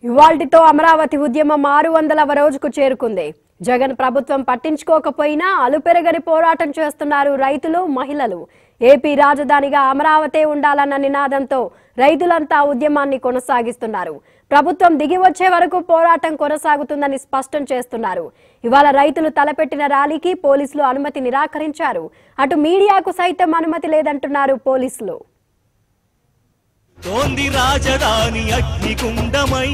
ఇవాల్టితో అమరావతి ఉద్యమం ఆరు వందలవ రోజుకు చేరుకుంది జగన్ ప్రభుత్వం పట్టించుకోకపోయినా అలుపెరగని పోరాటం చేస్తున్నారు రైతులు మహిళలు ఏపీ రాజధానిగా అమరావతే ఉండాలన్న నినాదంతో రైతులంతా ఉద్యమాన్ని కొనసాగిస్తున్నారు ప్రభుత్వం దిగి వచ్చే వరకు పోరాటం కొనసాగుతుందని స్పష్టం చేస్తున్నారు ఇవాళ రైతులు తలపెట్టిన ర్యాలీకి పోలీసులు అనుమతి నిరాకరించారు అటు మీడియాకు సైతం అనుమతి లేదంటున్నారు పోలీసులు తోంది రాజధాని అగ్నిగుండమై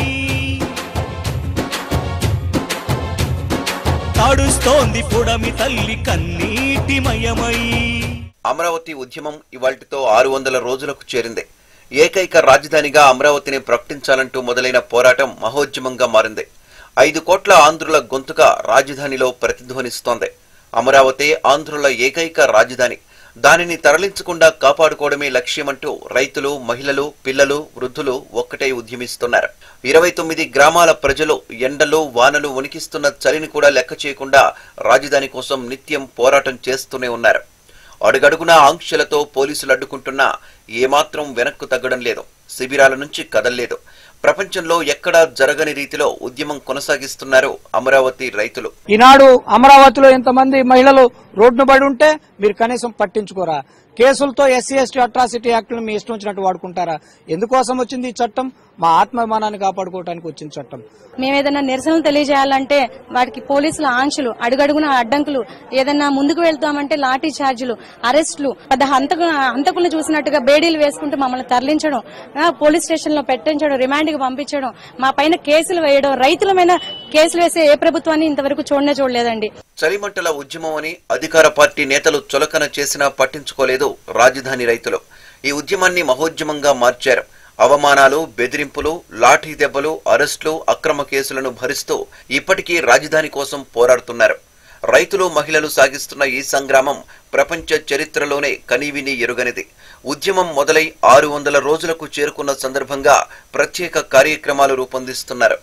తడుస్తోంది పుడమి తల్లి కన్నీటిమయమై అమరావతి ఉద్యమం ఇవాల్టితో ఆరు వందల రోజులకు చేరింది ఏకైక రాజధానిగా అమరావతిని ప్రకటించాలంటూ మొదలైన పోరాటం మహోద్యమంగా మారింది ఐదు కోట్ల ఆంధ్రుల గొంతుక రాజధానిలో ప్రతిధ్వనిస్తోంది అమరావతి ఆంధ్రుల ఏకైక రాజధాని దానిని తరలించకుండా కాపాడుకోవడమే లక్ష్యమంటూ రైతులు మహిళలు పిల్లలు వృద్ధులు ఒక్కటే ఉద్యమిస్తున్నారు ఇరవై తొమ్మిది గ్రామాల ప్రజలు ఎండలు వానలు వణికిస్తున్న చలిని కూడా లెక్క చేయకుండా రాజధాని కోసం నిత్యం పోరాటం చేస్తూనే ఉన్నారు అడుగడుగునా ఆంక్షలతో పోలీసులు అడ్డుకుంటున్నా ఏమాత్రం వెనక్కు తగ్గడం లేదు శిబిరాల నుంచి కదల్లేదు ప్రపంచంలో ఎక్కడా జరగని రీతిలో ఉద్యమం కొనసాగిస్తున్నారు అమరావతి రైతులు ఈనాడు అమరావతిలో ఇంతమంది మహిళలు రోడ్డును పడి ఉంటే మీరు కనీసం పట్టించుకోరా కేసులతో ఎస్సీ ఎస్టీ అట్రాసిటీ యాక్టులు మీ ఇష్టం వచ్చినట్టు వాడుకుంటారా ఎందుకోసం వచ్చింది ఈ చట్టం మా ఆత్మాభిమానాన్ని కాపాడుకోవడానికి వచ్చిన చట్టం మేము ఏదైనా నిరసనలు తెలియజేయాలంటే వాటికి పోలీసుల ఆంక్షలు అడుగడుగున అడ్డంకులు ఏదైనా ముందుకు వెళ్తామంటే లాఠీ ఛార్జీలు అరెస్టులు పెద్ద హంతకు హంతకులను చూసినట్టుగా బేడీలు వేసుకుంటూ మమ్మల్ని తరలించడం ఆ, పోలీస్ స్టేషన్ లో పెట్టించడం రిమాండ్ కి పంపించడం మా పైన కేసులు వేయడం రైతుల మీద కేసులు వేసే ఏ ప్రభుత్వాన్ని ఇంతవరకు చూడనే చూడలేదండి చలిమంటల ఉద్యమం అని అధికార పార్టీ నేతలు చులకన చేసినా పట్టించుకోలేదు రాజధాని రైతులు ఈ ఉద్యమాన్ని మహోద్యమంగా మార్చారు అవమానాలు బెదిరింపులు లాఠీ దెబ్బలు అరెస్టులు అక్రమ కేసులను భరిస్తూ ఇప్పటికీ రాజధాని కోసం పోరాడుతున్నారు రైతులు మహిళలు సాగిస్తున్న ఈ సంగ్రామం ప్రపంచ చరిత్రలోనే కనీవిని ఎరుగనిది ఉద్యమం మొదలై ఆరు వందల రోజులకు చేరుకున్న సందర్భంగా ప్రత్యేక కార్యక్రమాలు రూపొందిస్తున్నారు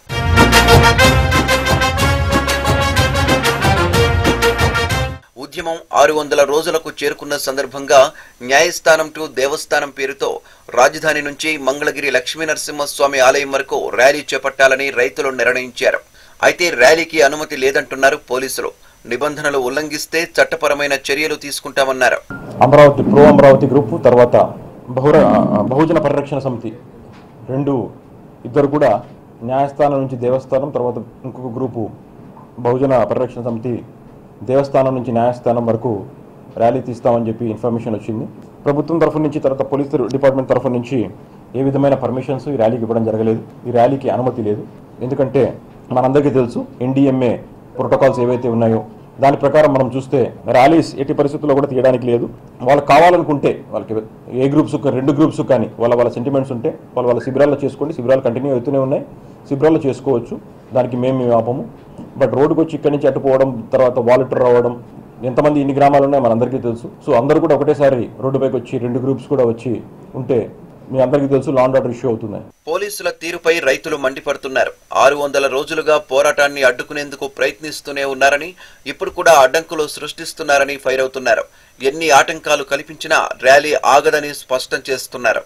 ఉద్యమం ఆరు వందల రోజులకు చేరుకున్న సందర్భంగా న్యాయస్థానం టు దేవస్థానం పేరుతో రాజధాని నుంచి మంగళగిరి లక్ష్మీనరసింహస్వామి ఆలయం వరకు ర్యాలీ చేపట్టాలని రైతులు నిర్ణయించారు అయితే ర్యాలీకి అనుమతి లేదంటున్నారు పోలీసులు నిబంధనలు ఉల్లంఘిస్తే చట్టపరమైన చర్యలు తీసుకుంటామన్నారు అమరావతి ప్రో అమరావతి గ్రూప్ తర్వాత బహుర బహుజన పరిరక్షణ సమితి రెండు ఇద్దరు కూడా న్యాయస్థానం నుంచి దేవస్థానం తర్వాత ఇంకొక గ్రూపు బహుజన పరిరక్షణ సమితి దేవస్థానం నుంచి న్యాయస్థానం వరకు ర్యాలీ తీస్తామని చెప్పి ఇన్ఫర్మేషన్ వచ్చింది ప్రభుత్వం తరఫు నుంచి తర్వాత పోలీస్ డిపార్ట్మెంట్ తరఫు నుంచి ఏ విధమైన పర్మిషన్స్ ఈ ర్యాలీకి ఇవ్వడం జరగలేదు ఈ ర్యాలీకి అనుమతి లేదు ఎందుకంటే మనందరికీ తెలుసు ఎన్డీఎంఏ ప్రోటోకాల్స్ ఏవైతే ఉన్నాయో దాని ప్రకారం మనం చూస్తే ర్యాలీస్ ఎట్టి పరిస్థితుల్లో కూడా తీయడానికి లేదు వాళ్ళకి కావాలనుకుంటే వాళ్ళకి ఏ గ్రూప్స్ రెండు గ్రూప్స్ కానీ వాళ్ళ వాళ్ళ సెంటిమెంట్స్ ఉంటే వాళ్ళ వాళ్ళ శిబిరాల్లో చేసుకోండి శిబిరాలు కంటిన్యూ అవుతూనే ఉన్నాయి శిబిరాల్లో చేసుకోవచ్చు దానికి మేము మేము ఆపము బట్ రోడ్డుకు వచ్చి ఇక్కడి నుంచి అట్టుపోవడం తర్వాత వాలంటీర్ రావడం ఎంతమంది ఇన్ని గ్రామాలు ఉన్నాయో మనందరికీ తెలుసు సో అందరూ కూడా ఒకటేసారి రోడ్డుపైకి వచ్చి రెండు గ్రూప్స్ కూడా వచ్చి ఉంటే మీ అందరికీ తెలుసు లాండ్ ఆర్డర్ ఇష్యూ అవుతుంది పోలీసుల తీరుపై రైతులు మండిపడుతున్నారు ఆరు వందల రోజులుగా పోరాటాన్ని అడ్డుకునేందుకు ప్రయత్నిస్తూనే ఉన్నారని ఇప్పుడు కూడా అడ్డంకులు సృష్టిస్తున్నారని ఫైర్ అవుతున్నారు ఎన్ని ఆటంకాలు కల్పించినా ర్యాలీ ఆగదని స్పష్టం చేస్తున్నారు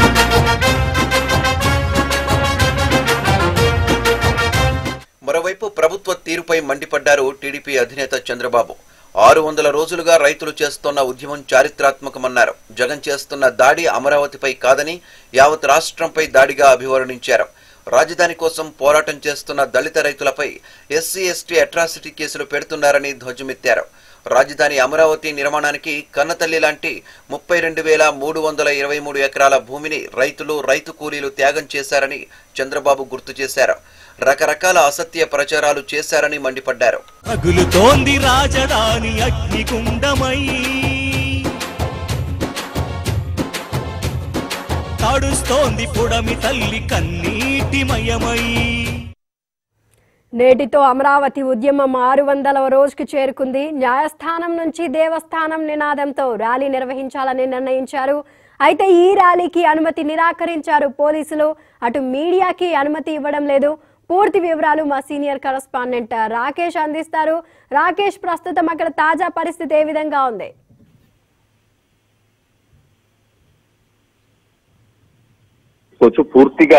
మరోవైపు ప్రభుత్వ తీరుపై మండిపడ్డారు టీడీపీ అధినేత చంద్రబాబు ఆరు వందల రోజులుగా రైతులు చేస్తున్న ఉద్యమం చారిత్రాత్మకమన్నారు జగన్ చేస్తున్న దాడి అమరావతిపై కాదని యావత్ రాష్ట్రంపై దాడిగా అభివర్ణించారు రాజధాని కోసం పోరాటం చేస్తున్న దళిత రైతులపై ఎస్సీ ఎస్టీ అట్రాసిటీ కేసులు పెడుతున్నారని ధ్వజమెత్తారు రాజధాని అమరావతి నిర్మాణానికి కన్నతల్లి లాంటి ముప్పై రెండు వేల మూడు వందల ఇరవై మూడు ఎకరాల భూమిని రైతులు రైతు కూలీలు త్యాగం చేశారని చంద్రబాబు గుర్తు చేశారు రకరకాల అసత్య ప్రచారాలు చేశారని మండిపడ్డారు రగులుతోంది రాజధాని అగ్నిగుండమై తడుస్తోంది పుడమి తల్లి కన్నీటిమయమై నేటితో అమరావతి ఉద్యమం ఆరు వందల రోజుకు చేరుకుంది న్యాయస్థానం నుంచి దేవస్థానం నినాదంతో ర్యాలీ నిర్వహించాలని నిర్ణయించారు అయితే ఈ ర్యాలీకి అనుమతి నిరాకరించారు పోలీసులు అటు మీడియాకి అనుమతి ఇవ్వడం లేదు పూర్తి వివరాలు మా సీనియర్ కరస్పాండెంట్ రాకేష్ అందిస్తారు రాకేష్ ప్రస్తుతం అక్కడ తాజా పరిస్థితి ఏ విధంగా ఉంది కొంచెం పూర్తిగా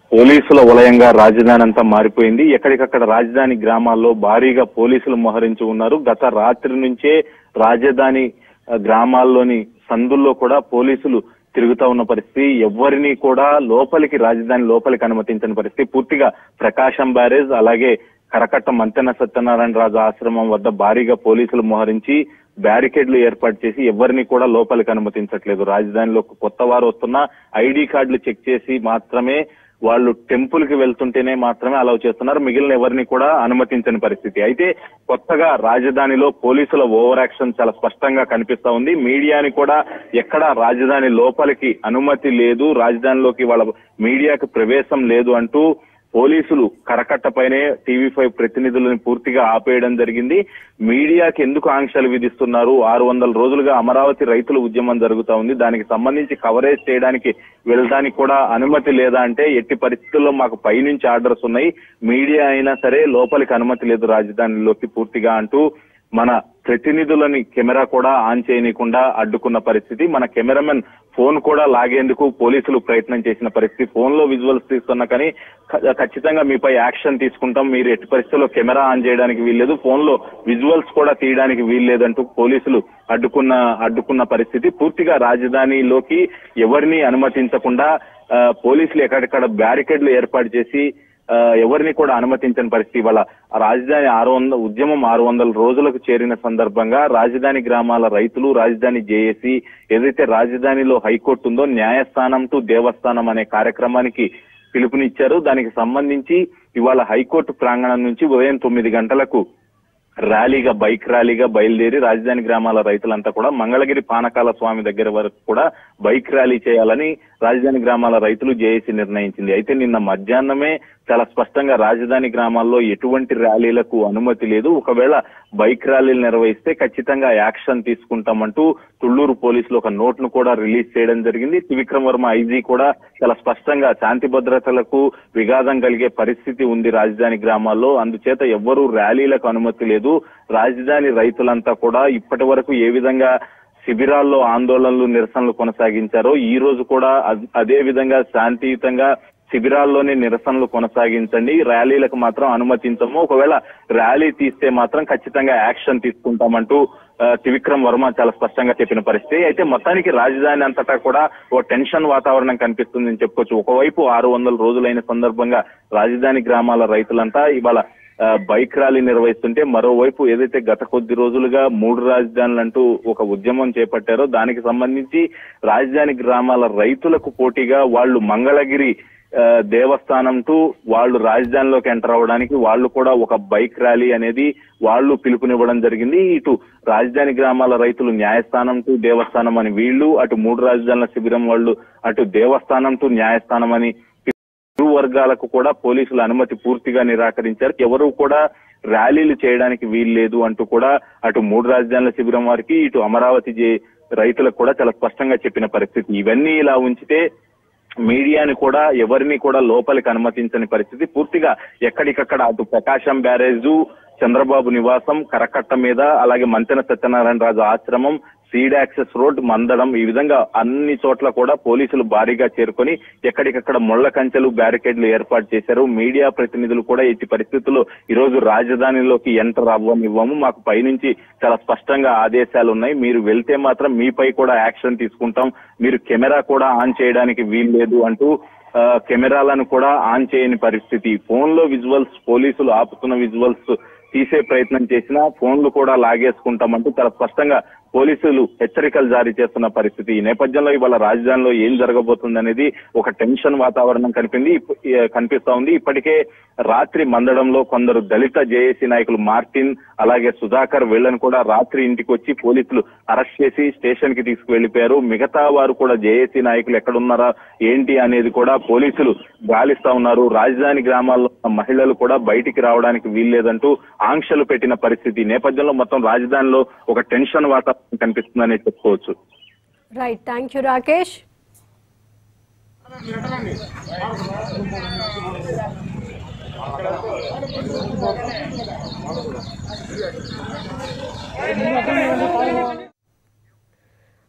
పోలీసుల వలయంగా రాజధాని అంతా మారిపోయింది ఎక్కడికక్కడ రాజధాని గ్రామాల్లో భారీగా పోలీసులు మోహరించి ఉన్నారు గత రాత్రి నుంచే రాజధాని ఆ, గ్రామాల్లోని సందుల్లో కూడా పోలీసులు తిరుగుతా ఉన్న పరిస్థితి ఎవరిని కూడా లోపలికి రాజధాని లోపలికి అనుమతించని పరిస్థితి పూర్తిగా ప్రకాశం బ్యారేజ్ అలాగే కరకట్ట మంతెన సత్యనారాయణ రాజు ఆశ్రమం వద్ద భారీగా పోలీసులు మోహరించి బ్యారికేడ్లు ఏర్పాటు చేసి ఎవరిని కూడా లోపలికి అనుమతించట్లేదు రాజధానిలో కొత్త వారు వస్తున్నా ఐడి కార్డులు చెక్ చేసి మాత్రమే వాళ్ళు టెంపుల్ కి వెళ్తుంటేనే మాత్రమే అలౌ చేస్తున్నారు మిగిలిన ఎవరిని కూడా అనుమతించని పరిస్థితి అయితే కొత్తగా రాజధానిలో పోలీసుల ఓవర్ యాక్షన్ చాలా స్పష్టంగా కనిపిస్తా ఉంది మీడియాని కూడా ఎక్కడ రాజధాని లోపలికి అనుమతి లేదు రాజధానిలోకి వాళ్ళ మీడియాకి ప్రవేశం లేదు అంటూ పోలీసులు కరకట్టపైనే టీవీ ఫైవ్ ప్రతినిధులను పూర్తిగా ఆపేయడం జరిగింది మీడియాకి ఎందుకు ఆంక్షలు విధిస్తున్నారు ఆరు వందల రోజులుగా అమరావతి రైతుల ఉద్యమం జరుగుతా ఉంది దానికి సంబంధించి కవరేజ్ చేయడానికి వెళ్ళడానికి కూడా అనుమతి లేదా అంటే ఎట్టి పరిస్థితుల్లో మాకు పైనుంచి ఆర్డర్స్ ఉన్నాయి మీడియా అయినా సరే లోపలికి అనుమతి లేదు రాజధానిలోకి పూర్తిగా అంటూ మన ప్రతినిధులని కెమెరా కూడా ఆన్ చేయనీయకుండా అడ్డుకున్న పరిస్థితి మన కెమెరామెన్ ఫోన్ కూడా లాగేందుకు పోలీసులు ప్రయత్నం చేసిన పరిస్థితి ఫోన్ లో విజువల్స్ తీస్తున్నా కానీ ఖ- ఖచ్చితంగా మీపై యాక్షన్ తీసుకుంటాం మీరు ఎట్టి పరిస్థితుల్లో కెమెరా ఆన్ చేయడానికి వీల్లేదు ఫోన్ లో విజువల్స్ కూడా తీయడానికి వీల్లేదంటూ పోలీసులు అడ్డుకున్న అడ్డుకున్న పరిస్థితి పూర్తిగా రాజధానిలోకి ఎవరిని అనుమతించకుండా ఆ, పోలీసులు ఎక్కడెక్కడ బ్యారికేడ్లు ఏర్పాటు చేసి ఆ, ఎవరిని కూడా అనుమతించని పరిస్థితి ఇవాళ రాజధాని ఆరు వందల ఉద్యమం ఆరు వందల రోజులకు చేరిన సందర్భంగా రాజధాని గ్రామాల రైతులు రాజధాని జేఏసీ ఏదైతే రాజధానిలో హైకోర్టు ఉందో న్యాయస్థానం టు దేవస్థానం అనే కార్యక్రమానికి పిలుపునిచ్చారు దానికి సంబంధించి ఇవాళ హైకోర్టు ప్రాంగణం నుంచి ఉదయం తొమ్మిది గంటలకు ర్యాలీగా బైక్ ర్యాలీగా బయలుదేరి రాజధాని గ్రామాల రైతులంతా కూడా మంగళగిరి పానకాల స్వామి దగ్గర వరకు కూడా బైక్ ర్యాలీ చేయాలని రాజధాని గ్రామాల రైతులు జేఏసీ నిర్ణయించింది అయితే నిన్న మధ్యాహ్నమే చాలా స్పష్టంగా రాజధాని గ్రామాల్లో ఎటువంటి ర్యాలీలకు అనుమతి లేదు ఒకవేళ బైక్ ర్యాలీలు నిర్వహిస్తే ఖచ్చితంగా యాక్షన్ తీసుకుంటామంటూ తుళ్లూరు పోలీసులు ఒక నోట్ ను కూడా రిలీజ్ చేయడం జరిగింది త్రివిక్రమ్ వర్మ ఐజీ కూడా చాలా స్పష్టంగా శాంతి భద్రతలకు విఘాతం కలిగే పరిస్థితి ఉంది రాజధాని గ్రామాల్లో అందుచేత ఎవ్వరూ ర్యాలీలకు అనుమతి లేదు రాజధాని రైతులంతా కూడా ఇప్పటి వరకు ఏ విధంగా శిబిరాల్లో ఆందోళనలు నిరసనలు కొనసాగించారో ఈ రోజు కూడా అద్- అదే విధంగా శాంతియుతంగా శిబిరాల్లోనే నిరసనలు కొనసాగించండి ర్యాలీలకు మాత్రం అనుమతించము ఒకవేళ ర్యాలీ తీస్తే మాత్రం ఖచ్చితంగా యాక్షన్ తీసుకుంటామంటూ ఆ, త్రివిక్రమ్ వర్మ చాలా స్పష్టంగా చెప్పిన పరిస్థితి అయితే మొత్తానికి రాజధాని అంతటా కూడా ఓ టెన్షన్ వాతావరణం కనిపిస్తుందని చెప్పుకోవచ్చు ఒకవైపు ఆరు వందల రోజులైన సందర్భంగా రాజధాని గ్రామాల రైతులంతా ఇవాళ ఆ, బైక్ ర్యాలీ నిర్వహిస్తుంటే మరోవైపు ఏదైతే గత కొద్ది రోజులుగా మూడు రాజధానులు అంటూ ఒక ఉద్యమం చేపట్టారో దానికి సంబంధించి రాజధాని గ్రామాల రైతులకు పోటీగా వాళ్ళు మంగళగిరి ఆ, దేవస్థానం టు వాళ్ళు రాజధానిలోకి ఎంటర్ అవ్వడానికి వాళ్ళు కూడా ఒక బైక్ ర్యాలీ అనేది వాళ్ళు పిలుపునివ్వడం జరిగింది ఇటు రాజధాని గ్రామాల రైతులు న్యాయస్థానం టు దేవస్థానం అని వీళ్ళు అటు మూడు రాజధానుల శిబిరం వాళ్ళు అటు దేవస్థానం టు న్యాయస్థానం అని ఇరు వర్గాలకు కూడా పోలీసులు అనుమతి పూర్తిగా నిరాకరించారు ఎవరు కూడా ర్యాలీలు చేయడానికి వీల్లేదు అంటూ కూడా అటు మూడు రాజధానుల శిబిరం వారికి ఇటు అమరావతి జే- రైతులకు కూడా చాలా స్పష్టంగా చెప్పిన పరిస్థితి ఇవన్నీ ఇలా ఉంచితే మీడియాని కూడా ఎవరిని కూడా లోపలికి అనుమతించని పరిస్థితి పూర్తిగా ఎక్కడికక్కడ అటు ప్రకాశం బ్యారేజు చంద్రబాబు నివాసం కరకట్ట మీద అలాగే మంతెన సత్యనారాయణ రాజు ఆశ్రమం సీడ్ యాక్సెస్ రోడ్ మందడం ఈ విధంగా అన్ని చోట్ల కూడా పోలీసులు భారీగా చేరుకొని ఎక్కడికక్కడ ముళ్ల కంచెలు బ్యారికేడ్లు ఏర్పాటు చేశారు మీడియా ప్రతినిధులు కూడా ఎట్టి పరిస్థితుల్లో ఈ రోజు రాజధానిలోకి ఎంటర్ అవ్వనివ్వము మాకు పైనుంచి చాలా స్పష్టంగా ఆదేశాలు ఉన్నాయి మీరు వెళ్తే మాత్రం మీపై కూడా యాక్షన్ తీసుకుంటాం మీరు కెమెరా కూడా ఆన్ చేయడానికి వీల్లేదు అంటూ ఆ, కెమెరాలను కూడా ఆన్ చేయని పరిస్థితి ఫోన్ లో విజువల్స్ పోలీసులు ఆపుతున్న విజువల్స్ తీసే ప్రయత్నం చేసినా ఫోన్లు కూడా లాగేసుకుంటామంటూ చాలా స్పష్టంగా పోలీసులు హెచ్చరికలు జారీ చేస్తున్న పరిస్థితి ఈ నేపథ్యంలో ఇవాళ రాజధానిలో ఏం జరగబోతుంది అనేది ఒక టెన్షన్ వాతావరణం కనిపింది ఇప్- ఏ, కనిపిస్తా ఉంది ఇప్పటికే రాత్రి మందడంలో కొందరు దళిత జేఏసీ నాయకులు మార్టిన్ అలాగే సుధాకర్ వీళ్ళని కూడా రాత్రి ఇంటికి వచ్చి పోలీసులు అరెస్ట్ చేసి స్టేషన్ కి తీసుకువెళ్లిపోయారు మిగతా వారు కూడా జేఏసీ నాయకులు ఎక్కడున్నారా ఏంటి అనేది కూడా పోలీసులు గాలిస్తా ఉన్నారు రాజధాని గ్రామాల్లో ఉన్న మహిళలు కూడా బయటికి రావడానికి వీల్లేదంటూ ఆంక్షలు పెట్టిన పరిస్థితి ఈ నేపథ్యంలో మొత్తం రాజధానిలో ఒక టెన్షన్ వాతావరణం కనిపిస్తుందని చెప్పుకోవచ్చు రైట్ థ్యాంక్ యూ రాకేష్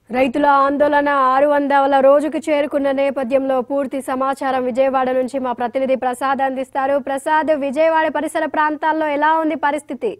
రైతుల ఆందోళన ఆరు వందల రోజుకు చేరుకున్న నేపథ్యంలో పూర్తి సమాచారం విజయవాడ నుంచి మా ప్రతినిధి ప్రసాద్ అందిస్తారు ప్రసాద్ విజయవాడ పరిసర ప్రాంతాల్లో ఎలా ఉంది పరిస్థితి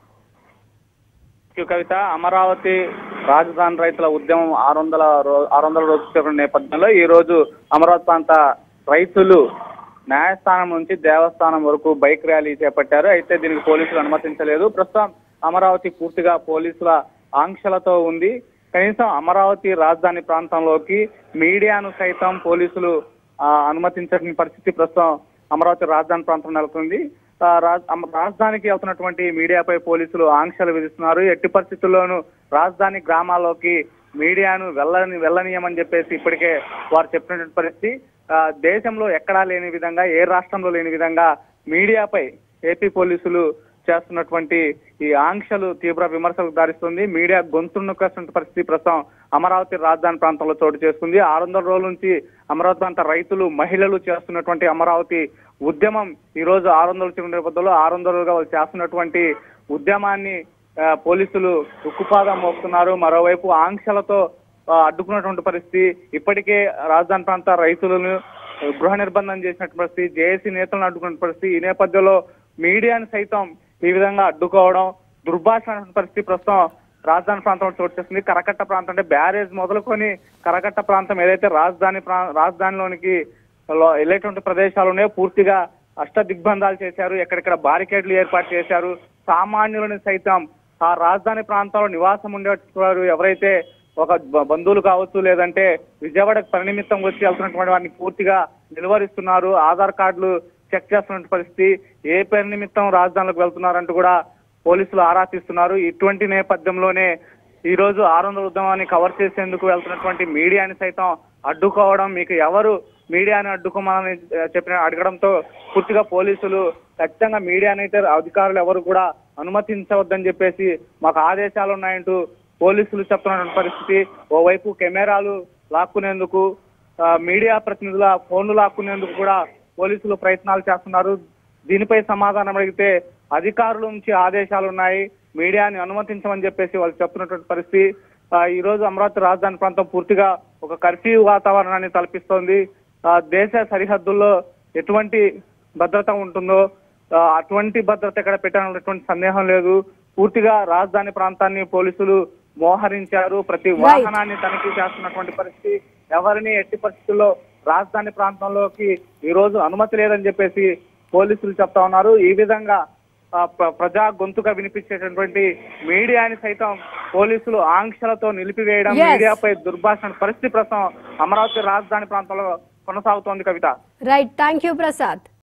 క్యూ కవిత అమరావతి రాజధాని రైతుల ఉద్యమం ఆరు వందల రో- ఆరు వందల రోజుల చేరుకున్న నేపథ్యంలో ఈ రోజు అమరావతి ప్రాంత రైతులు న్యాయస్థానం నుంచి దేవస్థానం వరకు బైక్ ర్యాలీ చేపట్టారు అయితే దీనికి పోలీసులు అనుమతించలేదు ప్రస్తుతం అమరావతి పూర్తిగా పోలీసుల ఆంక్షలతో ఉంది కనీసం అమరావతి రాజధాని ప్రాంతంలోకి మీడియాను సైతం పోలీసులు ఆ, అనుమతించని పరిస్థితి ప్రస్తుతం అమరావతి రాజధాని ప్రాంతం నెలకొంది ఆ, రాజ్- అమ- రాజధానికి వెళ్తున్నటువంటి మీడియాపై పోలీసులు ఆంక్షలు విధిస్తున్నారు ఎట్టి పరిస్థితుల్లోనూ రాజధాని గ్రామాల్లోకి మీడియాను వెళ్ళని వెళ్ళనీయమని చెప్పేసి ఇప్పటికే వారు చెప్పినటువంటి పరిస్థితి ఆ, దేశంలో ఎక్కడా లేని విధంగా ఏ రాష్ట్రంలో లేని విధంగా మీడియాపై ఏపీ పోలీసులు చేస్తున్నటువంటి ఈ ఆంక్షలు తీవ్ర విమర్శలకు దారిస్తుంది మీడియా గొంతు నొక్కేస్తున్న పరిస్థితి ప్రస్తుతం అమరావతి రాజధాని ప్రాంతంలో చోటు చేసుకుంది ఆరు వందల రోజుల నుంచి అమరావతి ప్రాంత రైతులు మహిళలు చేస్తున్నటువంటి అమరావతి ఉద్యమం ఈ రోజు ఆరు వందల చివరి నేపథ్యంలో ఆరు వందలుగా వాళ్ళు చేస్తున్నటువంటి ఉద్యమాన్ని ఆ, పోలీసులు ఉక్కుపాదం మోపుతున్నారు మరోవైపు ఆంక్షలతో ఆ, అడ్డుకున్నటువంటి పరిస్థితి ఇప్పటికే రాజధాని ప్రాంత రైతులను గృహ నిర్బంధం చేసినటువంటి పరిస్థితి జేఏసీ నేతలను అడ్డుకున్న పరిస్థితి ఈ నేపథ్యంలో మీడియాను సైతం ఈ విధంగా అడ్డుకోవడం దుర్భాషణ పరిస్థితి ప్రస్తుతం రాజధాని ప్రాంతంలో చోటు చేస్తుంది కరకట్ట ప్రాంతం అంటే బ్యారేజ్ మొదలుకొని కరకట్ట ప్రాంతం ఏదైతే రాజధాని ప్రా రాజధానిలోనికి లో- వెళ్ళేటువంటి ప్రదేశాలు ఉన్నాయో పూర్తిగా అష్ట దిగ్బంధాలు చేశారు ఎక్కడెక్కడ బారికేడ్లు ఏర్పాటు చేశారు సామాన్యులను సైతం ఆ రాజధాని ప్రాంతంలో నివాసం ఉండేవారు ఎవరైతే ఒక బ- బంధువులు కావచ్చు లేదంటే విజయవాడకు పని నిమిత్తం వచ్చి వెళ్తున్నటువంటి వారిని పూర్తిగా నిలువరిస్తున్నారు ఆధార్ కార్డులు చెక్ చేస్తున్న పరిస్థితి ఏ పని నిమిత్తం రాజధానిలోకి వెళ్తున్నారంటూ కూడా పోలీసులు ఆరా తీస్తున్నారు ఇటువంటి నేపథ్యంలోనే ఈ రోజు ఆరు వందల ఉద్యమాన్ని కవర్ చేసేందుకు వెళ్తున్నటువంటి మీడియాని సైతం అడ్డుకోవడం మీకు ఎవరు మీడియాని అడ్డుకోమని ఆ, చెప్పిన అడగడంతో పూర్తిగా పోలీసులు ఖచ్చితంగా మీడియాని అయితే అధికారులు ఎవరు కూడా అనుమతించవద్దని చెప్పేసి మాకు ఆదేశాలు ఉన్నాయంటూ పోలీసులు చెప్తున్నటువంటి పరిస్థితి ఓవైపు కెమెరాలు లాక్కునేందుకు ఆ, మీడియా ప్రతినిధుల ఫోన్లు లాక్కునేందుకు కూడా పోలీసులు ప్రయత్నాలు చేస్తున్నారు దీనిపై సమాధానం అడిగితే అధికారుల నుంచి ఆదేశాలు ఉన్నాయి మీడియాని అనుమతించమని చెప్పేసి వాళ్ళు చెప్తున్నటువంటి పరిస్థితి ఆ, ఈ రోజు అమరావతి రాజధాని ప్రాంతం పూర్తిగా ఒక కర్ఫ్యూ వాతావరణాన్ని తలపిస్తోంది ఆ, దేశ సరిహద్దుల్లో ఎటువంటి భద్రత ఉంటుందో ఆ, అటువంటి భద్రత ఎక్కడ పెట్టాలన్నటువంటి సందేహం లేదు పూర్తిగా రాజధాని ప్రాంతాన్ని పోలీసులు మోహరించారు ప్రతి వాహనాన్ని తనిఖీ చేస్తున్నటువంటి పరిస్థితి ఎవరిని ఎట్టి పరిస్థితుల్లో రాజధాని ప్రాంతంలోకి ఈ రోజు అనుమతి లేదని చెప్పేసి పోలీసులు చెప్తా ఉన్నారు ఈ విధంగా ఆ, ప్ర- ప్రజా గొంతుగా వినిపించేటటువంటి మీడియాని సైతం పోలీసులు ఆంక్షలతో నిలిపివేయడం Yes. మీడియాపై దుర్భాషణ పరిస్థితి ప్రస్తుతం అమరావతి రాజధాని ప్రాంతంలో కొనసాగుతోంది Kavitha right thank you Prasad